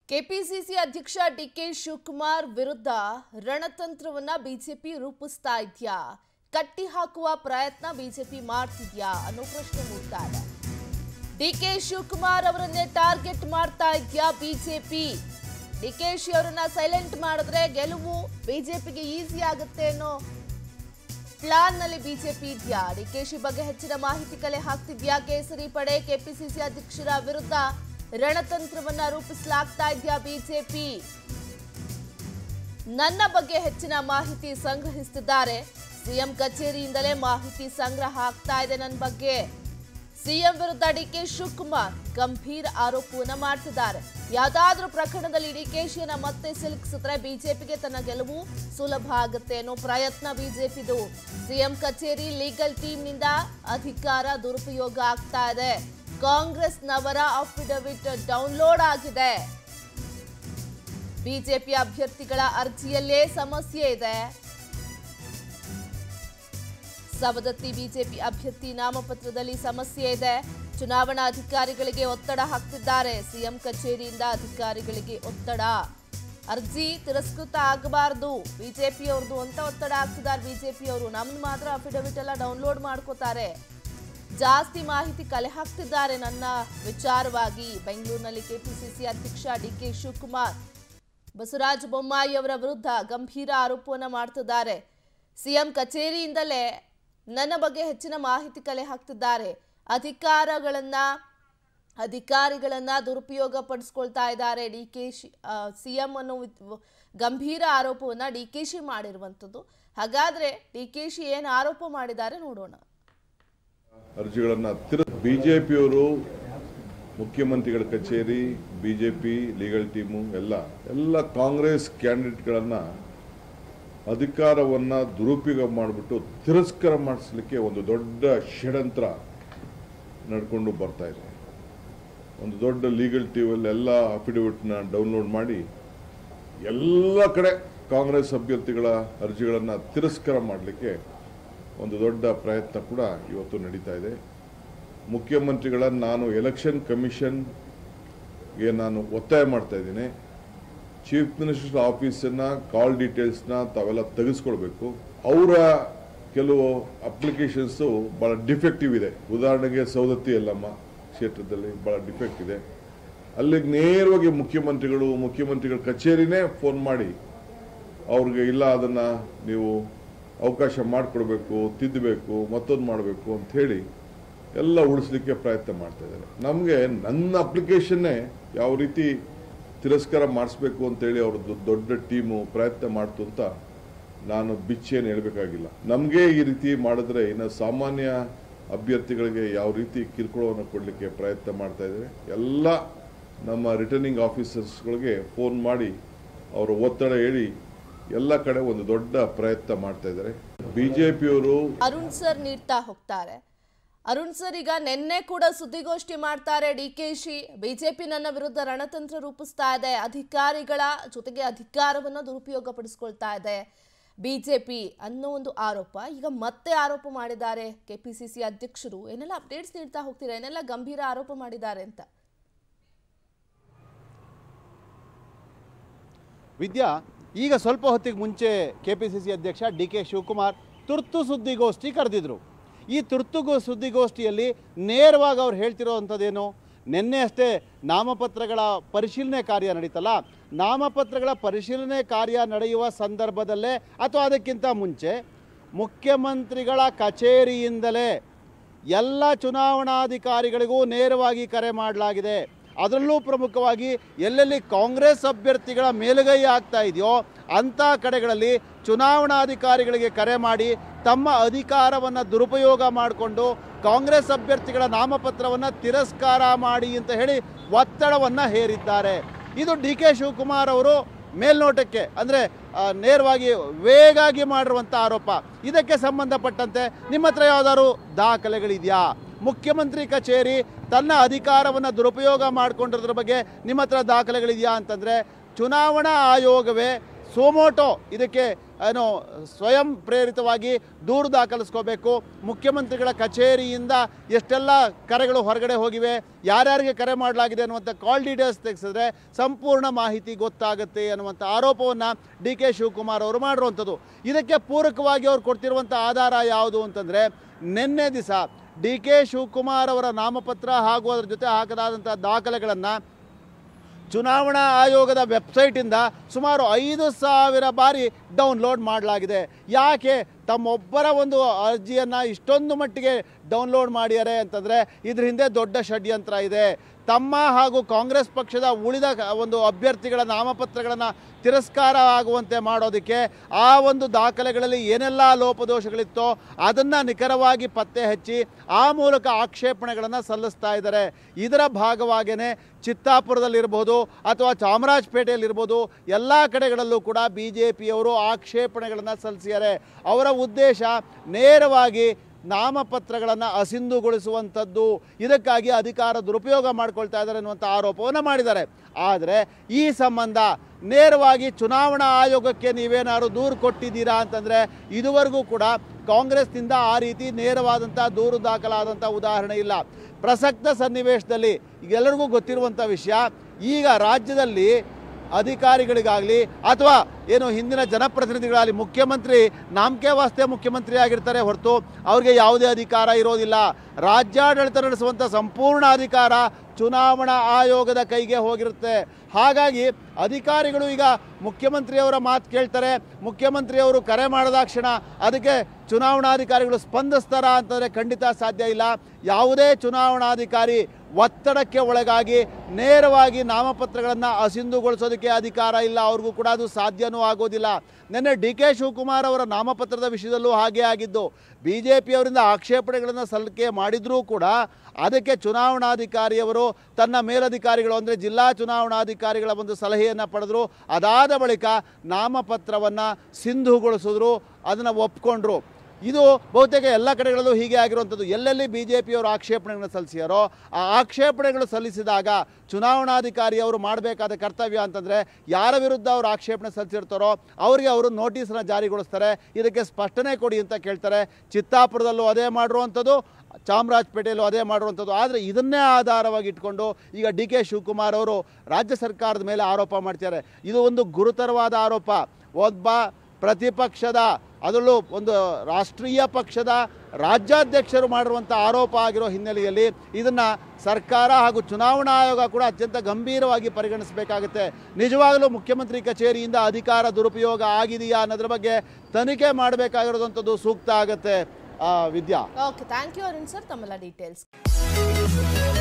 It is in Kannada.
ಕೆಪಿಸಿಸಿ ಅಧ್ಯಕ್ಷ ಡಿಕೆ ಶಿವಕುಮಾರ್ ವಿರುದ್ಧ ರಣತಂತ್ರವನ್ನ ಬಿಜೆಪಿ ರೂಪಿಸ್ತಾ ಇದ್ಯಾ ಕಟ್ಟಿ ಹಾಕುವ ಪ್ರಯತ್ನ ಬಿಜೆಪಿ ಮಾಡ್ತಿದ್ಯಾ ಅನ್ನೋ ಪ್ರಶ್ನೆ ಮೂಡ್ತಾ ಇದೆ ಡಿಕೆ ಶಿವಕುಮಾರ್ ಅವರನ್ನೇ ಟಾರ್ಗೆಟ್ ಮಾಡ್ತಾ ಇದ್ಯಾ ಬಿಜೆಪಿ ಡಿಕೆಶಿ ಅವರನ್ನ ಸೈಲೆಂಟ್ ಮಾಡಿದ್ರೆ ಗೆಲುವು ಬಿಜೆಪಿಗೆ ಈಸಿ ಆಗುತ್ತೆ ಅನ್ನೋ ಪ್ಲಾನ್ ನಲ್ಲಿ ಬಿಜೆಪಿ ಇದೆಯಾ ಡಿಕೆಶಿ ಬಗ್ಗೆ ಹೆಚ್ಚಿನ ಮಾಹಿತಿ ಕಲೆ ಹಾಕ್ತಿದ್ಯಾ ಕೇಸರಿ ಪಡೆ ಕೆಪಿಸಿಸಿ ಅಧ್ಯಕ್ಷರ ವಿರುದ್ಧ ರಣತಂತ್ರವನ್ನ ರೂಪಿಸಲಾಗ್ತಾ ಇದೆಯಾ ಬಿಜೆಪಿ ನನ್ನ ಬಗ್ಗೆ ಹೆಚ್ಚಿನ ಮಾಹಿತಿ ಸಂಗ್ರಹಿಸುತ್ತಿದ್ದಾರೆ ಸಿಎಂ ಕಚೇರಿಯಿಂದಲೇ ಮಾಹಿತಿ ಸಂಗ್ರಹ ಆಗ್ತಾ ಇದೆ ನನ್ನ ಬಗ್ಗೆ ಸಿಎಂ ವಿರುದ್ಧ ಡಿಕೆ ಶಿವಕುಮಾರ್ ಗಂಭೀರ ಆರೋಪವನ್ನ ಮಾಡ್ತಿದ್ದಾರೆ ಯಾವ್ದಾದ್ರೂ ಪ್ರಕರಣದಲ್ಲಿ ಡಿಕೆಶಿಯನ್ನ ಮತ್ತೆ ಸಿಲುಕಿಸಿದ್ರೆ ಬಿಜೆಪಿಗೆ ತನ್ನ ಗೆಲುವು ಸುಲಭ ಆಗುತ್ತೆ ಅನ್ನೋ ಪ್ರಯತ್ನ ಬಿಜೆಪಿದು ಸಿಎಂ ಕಚೇರಿ ಲೀಗಲ್ ಟೀಮ್ನಿಂದ ಅಧಿಕಾರ ದುರುಪಯೋಗ ಆಗ್ತಾ ಇದೆ ಕಾಂಗ್ರೆಸ್ನವರ ಅಫಿಡವಿಟ್ ಡೌನ್ಲೋಡ್ ಆಗಿದೆ ಬಿಜೆಪಿ ಅಭ್ಯರ್ಥಿಗಳ ಅರ್ಜಿಯಲ್ಲೇ ಸಮಸ್ಯೆ ಇದೆ ಸವದತ್ತಿ ಬಿಜೆಪಿ ಅಭ್ಯರ್ಥಿ ನಾಮಪತ್ರದಲ್ಲಿ ಸಮಸ್ಯೆ ಇದೆ ಚುನಾವಣಾ ಅಧಿಕಾರಿಗಳಿಗೆ ಒತ್ತಡ ಹಾಕ್ತಿದ್ದಾರೆ ಸಿಎಂ ಕಚೇರಿಯಿಂದ ಅಧಿಕಾರಿಗಳಿಗೆ ಒತ್ತಡ ಅರ್ಜಿ ತಿರಸ್ಕೃತ ಆಗಬಾರದು ಬಿಜೆಪಿಯವ್ರದ್ದು ಅಂತ ಒತ್ತಡ ಹಾಕ್ತಿದ್ದಾರೆ ಬಿಜೆಪಿಯವರು ನಮ್ದು ಮಾತ್ರ ಅಫಿಡವಿಟ್ ಎಲ್ಲ ಡೌನ್ಲೋಡ್ ಮಾಡ್ಕೋತಾರೆ ಜಾಸ್ತಿ ಮಾಹಿತಿ ಕಲೆ ಹಾಕ್ತಿದ್ದಾರೆ ನನ್ನ ವಿಚಾರವಾಗಿ ಬೆಂಗಳೂರಿನಲ್ಲಿ ಕೆಪಿಸಿಸಿ ಅಧ್ಯಕ್ಷ ಡಿಕೆ ಶಿವಕುಮಾರ್ ಬಸವರಾಜ ಬೊಮ್ಮಾಯಿ ಅವರ ವಿರುದ್ಧ ಗಂಭೀರ ಆರೋಪವನ್ನ ಮಾಡ್ತಿದ್ದಾರೆ ಸಿಎಂ ಕಚೇರಿಯಿಂದಲೇ ನನ್ನ ಬಗ್ಗೆ ಹೆಚ್ಚಿನ ಮಾಹಿತಿ ಕಲೆ ಹಾಕ್ತಿದ್ದಾರೆ ಅಧಿಕಾರಗಳನ್ನ ಅಧಿಕಾರಿಗಳನ್ನ ದುರುಪಯೋಗ ಪಡಿಸ್ಕೊಳ್ತಾ ಇದ್ದಾರೆ ಡಿ ಕೆ ಶಿ ಸಿಎಂ ಅನ್ನೋ ವಿತ್- ಗಂಭೀರ ಆರೋಪವನ್ನ ಡಿ ಕೆ ಶಿ ಮಾಡಿರುವಂಥದ್ದು ಹಾಗಾದ್ರೆ ಡಿ ಕೆ ಶಿ ಏನು ಆರೋಪ ಮಾಡಿದ್ದಾರೆ ನೋಡೋಣ ಅರ್ಜಿಗಳನ್ನು ತಿರ ಬಿಜೆಪಿಯವರು ಮುಖ್ಯಮಂತ್ರಿಗಳ ಕಚೇರಿ ಬಿಜೆಪಿ ಲೀಗಲ್ ಟೀಮು ಎಲ್ಲ ಎಲ್ಲ ಕಾಂಗ್ರೆಸ್ ಕ್ಯಾಂಡಿಡೇಟ್ಗಳನ್ನು ಅಧಿಕಾರವನ್ನು ದುರುಪಯೋಗ ಮಾಡಿಬಿಟ್ಟು ತಿರಸ್ಕಾರ ಮಾಡಿಸ್ಲಿಕ್ಕೆ ಒಂದು ದೊಡ್ಡ ಷಡ್ಯಂತ್ರ ನಡ್ಕೊಂಡು ಬರ್ತಾ ಇದೆ ಒಂದು ದೊಡ್ಡ ಲೀಗಲ್ ಟೀಮಲ್ಲಿ ಎಲ್ಲ ಅಫಿಡವಿಟ್ನ ಡೌನ್ಲೋಡ್ ಮಾಡಿ ಎಲ್ಲ ಕಡೆ ಕಾಂಗ್ರೆಸ್ ಅಭ್ಯರ್ಥಿಗಳ ಅರ್ಜಿಗಳನ್ನು ತಿರಸ್ಕಾರ ಮಾಡಲಿಕ್ಕೆ ಒಂದು ದೊಡ್ಡ ಪ್ರಯತ್ನ ಕೂಡ ಇವತ್ತು ನಡೀತಾ ಇದೆ ಮುಖ್ಯಮಂತ್ರಿಗಳ ನಾನು ಎಲೆಕ್ಷನ್ ಕಮಿಷನ್ಗೆ ನಾನು ಒತ್ತಾಯ ಮಾಡ್ತಾ ಇದ್ದೀನಿ ಚೀಫ್ ಮಿನಿಸ್ಟರ್ ಆಫೀಸನ್ನ ಕಾಲ್ ಡೀಟೇಲ್ಸ್ನ ತಾವೆಲ್ಲ ತೆಗೆಸ್ಕೊಳ್ಬೇಕು ಅವರ ಕೆಲವು ಅಪ್ಲಿಕೇಶನ್ಸು ಭಾಳ ಡಿಫೆಕ್ಟಿವ್ ಇದೆ ಉದಾಹರಣೆಗೆ ಸೌದತ್ತಿ ಯಲ್ಲಮ್ಮ ಕ್ಷೇತ್ರದಲ್ಲಿ ಭಾಳ ಡಿಫೆಕ್ಟ್ ಇದೆ ಅಲ್ಲಿಗೆ ನೇರವಾಗಿ ಮುಖ್ಯಮಂತ್ರಿಗಳು ಮುಖ್ಯಮಂತ್ರಿಗಳ ಕಚೇರಿನೇ ಫೋನ್ ಮಾಡಿ ಅವ್ರಿಗೆ ಇಲ್ಲ ಅದನ್ನು ನೀವು ಅವಕಾಶ ಮಾಡಿಕೊಡ್ಬೇಕು ತಿದ್ದಬೇಕು ಮತ್ತೊಂದು ಮಾಡಬೇಕು ಅಂತ ಹೇಳಿ ಎಲ್ಲ ಉಳಿಸ್ಲಿಕ್ಕೆ ಪ್ರಯತ್ನ ಮಾಡ್ತಾ ಇದ್ದಾರೆ ನಮಗೆ ನನ್ನ ಅಪ್ಲಿಕೇಶನ್ನೇ ಯಾವ ರೀತಿ ತಿರಸ್ಕಾರ ಮಾಡಿಸ್ಬೇಕು ಅಂತೇಳಿ ಅವ್ರದ್ದು ದೊಡ್ಡ ಟೀಮು ಪ್ರಯತ್ನ ಮಾಡ್ತು ಅಂತ ನಾನು ಬಿಚ್ಚೇನು ಹೇಳಬೇಕಾಗಿಲ್ಲ ನಮಗೆ ಈ ರೀತಿ ಮಾಡಿದ್ರೆ ಇನ್ನು ಸಾಮಾನ್ಯ ಅಭ್ಯರ್ಥಿಗಳಿಗೆ ಯಾವ ರೀತಿ ಕಿರುಕುಳವನ್ನು ಕೊಡಲಿಕ್ಕೆ ಪ್ರಯತ್ನ ಮಾಡ್ತಾ ಇದ್ದಾರೆ ಎಲ್ಲ ನಮ್ಮ ರಿಟರ್ನಿಂಗ್ ಆಫೀಸರ್ಸ್ಗಳಿಗೆ ಫೋನ್ ಮಾಡಿ ಅವರ ಒತ್ತಡ ಹೇಳಿ ಎಲ್ಲ ಕಡೆ ಒಂದು ದೊಡ್ಡ ಪ್ರಯತ್ನ ಮಾಡ್ತಾ ಇದ್ದಾರೆ ಬಿಜೆಪಿಯವರು ಅರುಣ್ ಸರ್ ನೀಡ್ತಾ ಹೋಗ್ತಾರೆ ಅರುಣ್ ಸರ್ ಈಗ ನಿನ್ನೆ ಕೂಡ ಸುದ್ದಿಗೋಷ್ಠಿ ಮಾಡ್ತಾರೆ ಡಿ ಕೆ ಶಿ ಬಿಜೆಪಿ ನನ್ನ ವಿರುದ್ಧ ರಣತಂತ್ರ ರೂಪಿಸ್ತಾ ಇದೆ ಅಧಿಕಾರಿಗಳ ಜೊತೆಗೆ ಅಧಿಕಾರವನ್ನು ದುರುಪಯೋಗ ಪಡಿಸ್ಕೊಳ್ತಾ ಇದೆ ಬಿಜೆಪಿ ಅನ್ನೋ ಒಂದು ಆರೋಪ ಈಗ ಮತ್ತೆ ಆರೋಪ ಮಾಡಿದ್ದಾರೆ ಕೆಪಿಸಿಸಿ ಅಧ್ಯಕ್ಷರು ಏನೆಲ್ಲ ಅಪ್ಡೇಟ್ಸ್ ನೀಡ್ತಾ ಹೋಗ್ತೀರಾ ಏನೆಲ್ಲ ಗಂಭೀರ ಆರೋಪ ಮಾಡಿದ್ದಾರೆ ಅಂತ ವಿದ್ಯಾ ಈಗ ಸ್ವಲ್ಪ ಹೊತ್ತಿಗೆ ಮುಂಚೆ ಕೆ ಪಿ ಸಿ ಸಿ ಅಧ್ಯಕ್ಷ ಡಿ ಕೆ ಶಿವಕುಮಾರ್ ತುರ್ತು ಸುದ್ದಿಗೋಷ್ಠಿ ಕರೆದಿದ್ರು ಈ ತುರ್ತು ಗೋ- ಸುದ್ದಿಗೋಷ್ಠಿಯಲ್ಲಿ ನೇರವಾಗಿ ಅವ್ರು ಹೇಳ್ತಿರೋವಂಥದ್ದೇನು ನಿನ್ನೆ ಅಷ್ಟೇ ನಾಮಪತ್ರಗಳ ಪರಿಶೀಲನೆ ಕಾರ್ಯ ನಡೀತಲ್ಲ ನಾಮಪತ್ರಗಳ ಪರಿಶೀಲನೆ ಕಾರ್ಯ ನಡೆಯುವ ಸಂದರ್ಭದಲ್ಲೇ ಅಥವಾ ಅದಕ್ಕಿಂತ ಮುಂಚೆ ಮುಖ್ಯಮಂತ್ರಿಗಳ ಕಚೇರಿಯಿಂದಲೇ ಎಲ್ಲ ಚುನಾವಣಾಧಿಕಾರಿಗಳಿಗೂ ನೇರವಾಗಿ ಕರೆ ಮಾಡಲಾಗಿದೆ ಅದರಲ್ಲೂ ಪ್ರಮುಖವಾಗಿ ಎಲ್ಲೆಲ್ಲಿ ಕಾಂಗ್ರೆಸ್ ಅಭ್ಯರ್ಥಿಗಳ ಮೇಲುಗೈ ಆಗ್ತಾ ಇದೆಯೋ ಅಂಥ ಕಡೆಗಳಲ್ಲಿ ಚುನಾವಣಾಧಿಕಾರಿಗಳಿಗೆ ಕರೆ ಮಾಡಿ ತಮ್ಮ ಅಧಿಕಾರವನ್ನು ದುರುಪಯೋಗ ಮಾಡಿಕೊಂಡು ಕಾಂಗ್ರೆಸ್ ಅಭ್ಯರ್ಥಿಗಳ ನಾಮಪತ್ರವನ್ನು ತಿರಸ್ಕಾರ ಮಾಡಿ ಅಂತ ಹೇಳಿ ಒತ್ತಡವನ್ನು ಹೇರಿದ್ದಾರೆ ಇದು ಡಿ ಕೆ ಶಿವಕುಮಾರ್ ಅವರು ಮೇಲ್ನೋಟಕ್ಕೆ ಅಂದರೆ ನೇರವಾಗಿ ವೇಗಾಗಿ ಮಾಡಿರುವಂಥ ಆರೋಪ ಇದಕ್ಕೆ ಸಂಬಂಧಪಟ್ಟಂತೆ ನಿಮ್ಮ ಹತ್ರ ಯಾವ್ದಾದ್ರು ದಾಖಲೆಗಳಿದೆಯಾ ಮುಖ್ಯಮಂತ್ರಿ ಕಚೇರಿ ತನ್ನ ಅಧಿಕಾರವನ್ನು ದುರುಪಯೋಗ ಮಾಡಿಕೊಂಡಿರೋದ್ರ ಬಗ್ಗೆ ನಿಮ್ಮ ಹತ್ರ ದಾಖಲೆಗಳಿದೆಯಾ ಅಂತಂದರೆ ಚುನಾವಣಾ ಆಯೋಗವೇ ಸೋಮೋಟೋ ಇದಕ್ಕೆ ಏನೋ ಸ್ವಯಂ ಪ್ರೇರಿತವಾಗಿ ದೂರು ದಾಖಲಿಸ್ಕೋಬೇಕು ಮುಖ್ಯಮಂತ್ರಿಗಳ ಕಚೇರಿಯಿಂದ ಎಷ್ಟೆಲ್ಲ ಕರೆಗಳು ಹೊರಗಡೆ ಹೋಗಿವೆ ಯಾರ್ಯಾರಿಗೆ ಕರೆ ಮಾಡಲಾಗಿದೆ ಅನ್ನುವಂಥ ಕಾಲ್ ಡೀಟೇಲ್ಸ್ ತೆಗೆಸಿದ್ರೆ ಸಂಪೂರ್ಣ ಮಾಹಿತಿ ಗೊತ್ತಾಗುತ್ತೆ ಅನ್ನುವಂಥ ಆರೋಪವನ್ನು ಡಿ ಕೆ ಶಿವಕುಮಾರ್ ಅವರು ಮಾಡಿರುವಂಥದ್ದು ಇದಕ್ಕೆ ಪೂರಕವಾಗಿ ಅವ್ರು ಕೊಡ್ತಿರುವಂಥ ಆಧಾರ ಯಾವುದು ಅಂತಂದರೆ ನಿನ್ನೆ ದಿವಸ ಡಿ ಕೆ ಶಿವಕುಮಾರ್ ಅವರ ನಾಮಪತ್ರ ಹಾಗೂ ಅದರ ಜೊತೆ ಹಾಕಲಾದಂಥ ದಾಖಲೆಗಳನ್ನು ಚುನಾವಣಾ ಆಯೋಗದ ವೆಬ್ಸೈಟಿಂದ ಸುಮಾರು ಐದು ಸಾವಿರ ಬಾರಿ ಡೌನ್ಲೋಡ್ ಮಾಡಲಾಗಿದೆ ಯಾಕೆ ತಮ್ಮೊಬ್ಬರ ಒಂದು ಅರ್ಜಿಯನ್ನು ಇಷ್ಟೊಂದು ಮಟ್ಟಿಗೆ ಡೌನ್ಲೋಡ್ ಮಾಡಿದ್ದಾರೆ ಅಂತಂದರೆ ಇದ್ರ ಹಿಂದೆ ದೊಡ್ಡ ಷಡ್ಯಂತ್ರ ಇದೆ ತಮ್ಮ ಹಾಗೂ ಕಾಂಗ್ರೆಸ್ ಪಕ್ಷದ ಉಳಿದ ಕ- ಒಂದು ಅಭ್ಯರ್ಥಿಗಳ ನಾಮಪತ್ರಗಳನ್ನು ತಿರಸ್ಕಾರ ಆಗುವಂತೆ ಮಾಡೋದಕ್ಕೆ ಆ ಒಂದು ದಾಖಲೆಗಳಲ್ಲಿ ಏನೆಲ್ಲ ಲೋಪದೋಷಗಳಿತ್ತೋ ಅದನ್ನು ನಿಖರವಾಗಿ ಪತ್ತೆ ಹಚ್ಚಿ ಆ ಮೂಲಕ ಆಕ್ಷೇಪಣೆಗಳನ್ನು ಸಲ್ಲಿಸ್ತಾ ಇದ್ದಾರೆ ಇದರ ಭಾಗವಾಗಿಯೇ ಚಿತ್ತಾಪುರದಲ್ಲಿರ್ಬೋದು ಅಥವಾ ಚಾಮರಾಜಪೇಟೆಯಲ್ಲಿರ್ಬೋದು ಎಲ್ಲ ಕಡೆಗಳಲ್ಲೂ ಕೂಡ ಬಿ ಜೆ ಪಿಯವರು ಆಕ್ಷೇಪಣೆಗಳನ್ನು ಸಲ್ಲಿಸಿದ್ದಾರೆ ಅವರ ಉದ್ದೇಶ ನೇರವಾಗಿ ನಾಮಪತ್ರಗಳನ್ನು ಅಸಿಂಧುಗೊಳಿಸುವಂಥದ್ದು ಇದಕ್ಕಾಗಿ ಅಧಿಕಾರ ದುರುಪಯೋಗ ಮಾಡ್ಕೊಳ್ತಾ ಇದ್ದಾರೆ ಅನ್ನುವಂಥ ಆರೋಪವನ್ನು ಮಾಡಿದ್ದಾರೆ ಆದರೆ ಈ ಸಂಬಂಧ ನೇರವಾಗಿ ಚುನಾವಣಾ ಆಯೋಗಕ್ಕೆ ನೀವೇನಾದ್ರು ದೂರು ಕೊಟ್ಟಿದ್ದೀರಾ ಅಂತಂದರೆ ಇದುವರೆಗೂ ಕೂಡ ಕಾಂಗ್ರೆಸ್ನಿಂದ ಆ ರೀತಿ ನೇರವಾದಂಥ ದೂರು ದಾಖಲಾದಂಥ ಉದಾಹರಣೆ ಇಲ್ಲ ಪ್ರಸಕ್ತ ಸನ್ನಿವೇಶದಲ್ಲಿ ಎಲ್ಲರಿಗೂ ಗೊತ್ತಿರುವಂಥ ವಿಷಯ ಈಗ ರಾಜ್ಯದಲ್ಲಿ ಅಧಿಕಾರಿಗಳಿಗಾಗಲಿ ಅಥವಾ ಏನು ಹಿಂದಿನ ಜನಪ್ರತಿನಿಧಿಗಳಾಗಲಿ ಮುಖ್ಯಮಂತ್ರಿ ನಾಮಕೆ ವಾಸ್ತೆ ಮುಖ್ಯಮಂತ್ರಿ ಆಗಿರ್ತಾರೆ ಹೊರತು ಅವ್ರಿಗೆ ಯಾವುದೇ ಅಧಿಕಾರ ಇರೋದಿಲ್ಲ ರಾಜ್ಯಾಡಳಿತ ನಡೆಸುವಂಥ ಸಂಪೂರ್ಣ ಅಧಿಕಾರ ಚುನಾವಣಾ ಆಯೋಗದ ಕೈಗೆ ಹೋಗಿರುತ್ತೆ ಹಾಗಾಗಿ ಅಧಿಕಾರಿಗಳು ಈಗ ಮುಖ್ಯಮಂತ್ರಿಯವರ ಮಾತು ಕೇಳ್ತಾರೆ ಮುಖ್ಯಮಂತ್ರಿಯವರು ಕರೆ ಮಾಡಿದಾಕ್ಷಣ ಅದಕ್ಕೆ ಚುನಾವಣಾಧಿಕಾರಿಗಳು ಸ್ಪಂದಿಸ್ತಾರಾ ಅಂತಂದರೆ ಖಂಡಿತ ಸಾಧ್ಯ ಇಲ್ಲ ಯಾವುದೇ ಚುನಾವಣಾಧಿಕಾರಿ ಒತ್ತಡಕ್ಕೆ ಒಳಗಾಗಿ ನೇರವಾಗಿ ನಾಮಪತ್ರಗಳನ್ನು ಅಸಿಂಧುಗೊಳಿಸೋದಕ್ಕೆ ಅಧಿಕಾರ ಇಲ್ಲ ಅವ್ರಿಗೂ ಕೂಡ ಅದು ಸಾಧ್ಯನೂ ಆಗೋದಿಲ್ಲ ನಿನ್ನೆ ಡಿ ಕೆ ಶಿವಕುಮಾರ್ ಅವರ ನಾಮಪತ್ರದ ವಿಷಯದಲ್ಲೂ ಹಾಗೆ ಆಗಿದ್ದು ಬಿ ಜೆ ಪಿಯವರಿಂದ ಆಕ್ಷೇಪಣೆಗಳನ್ನು ಸಲ್ಲಿಕೆ ಮಾಡಿದರೂ ಕೂಡ ಅದಕ್ಕೆ ಚುನಾವಣಾಧಿಕಾರಿಯವರು ತನ್ನ ಮೇಲಧಿಕಾರಿಗಳು ಅಂದರೆ ಜಿಲ್ಲಾ ಚುನಾವಣಾಧಿಕಾರಿಗಳ ಒಂದು ಸಲಹೆಯನ್ನು ಪಡೆದರು ಅದಾದ ಬಳಿಕ ನಾಮಪತ್ರವನ್ನು ಸಿಂಧುಗೊಳಿಸಿದ್ರು ಅದನ್ನು ಒಪ್ಕೊಂಡ್ರು ಇದು ಬಹುತೇಕ ಎಲ್ಲ ಕಡೆಗಳಲ್ಲೂ ಹೀಗೆ ಆಗಿರುವಂಥದ್ದು ಎಲ್ಲೆಲ್ಲಿ ಬಿ ಜೆ ಪಿಯವರು ಆಕ್ಷೇಪಣೆಗಳನ್ನು ಸಲ್ಲಿಸಿಯಾರೋ ಆ ಆಕ್ಷೇಪಣೆಗಳು ಸಲ್ಲಿಸಿದಾಗ ಚುನಾವಣಾಧಿಕಾರಿಯವರು ಮಾಡಬೇಕಾದ ಕರ್ತವ್ಯ ಅಂತಂದರೆ ಯಾರ ವಿರುದ್ಧ ಅವರು ಆಕ್ಷೇಪಣೆ ಸಲ್ಲಿಸಿರ್ತಾರೋ ಅವರಿಗೆ ಅವರು ನೋಟಿಸನ್ನು ಜಾರಿಗೊಳಿಸ್ತಾರೆ ಇದಕ್ಕೆ ಸ್ಪಷ್ಟನೆ ಕೊಡಿ ಅಂತ ಕೇಳ್ತಾರೆ ಚಿತ್ತಾಪುರದಲ್ಲೂ ಅದೇ ಮಾಡಿರುವಂಥದ್ದು ಚಾಮರಾಜಪೇಟೆಯಲ್ಲೂ ಅದೇ ಮಾಡಿರುವಂಥದ್ದು ಆದರೆ ಇದನ್ನೇ ಆಧಾರವಾಗಿ ಇಟ್ಕೊಂಡು ಈಗ ಡಿ ಕೆ ಶಿವಕುಮಾರ್ ಅವರು ರಾಜ್ಯ ಸರ್ಕಾರದ ಮೇಲೆ ಆರೋಪ ಮಾಡ್ತಾರೆ ಇದು ಒಂದು ಗುರುತರವಾದ ಆರೋಪ ಒಬ್ಬ ಪ್ರತಿಪಕ್ಷದ ಅದರಲ್ಲೂ ಒಂದು ರಾಷ್ಟ್ರೀಯ ಪಕ್ಷದ ರಾಜ್ಯಾಧ್ಯಕ್ಷರು ಮಾಡಿರುವಂಥ ಆರೋಪ ಆಗಿರೋ ಹಿನ್ನೆಲೆಯಲ್ಲಿ ಇದನ್ನು ಸರ್ಕಾರ ಹಾಗೂ ಚುನಾವಣಾ ಆಯೋಗ ಕೂಡ ಅತ್ಯಂತ ಗಂಭೀರವಾಗಿ ಪರಿಗಣಿಸಬೇಕಾಗುತ್ತೆ ನಿಜವಾಗಲೂ ಮುಖ್ಯಮಂತ್ರಿ ಕಚೇರಿಯಿಂದ ಅಧಿಕಾರ ದುರುಪಯೋಗ ಆಗಿದೆಯಾ ಅನ್ನೋದ್ರ ಬಗ್ಗೆ ತನಿಖೆ ಮಾಡಬೇಕಾಗಿರೋದಂಥದ್ದು ಸೂಕ್ತ ಆಗುತ್ತೆ ಆ, Vidya okay thank you Arun sir ತಮ್ಮೆಲ್ಲ ಡೀಟೇಲ್ಸ್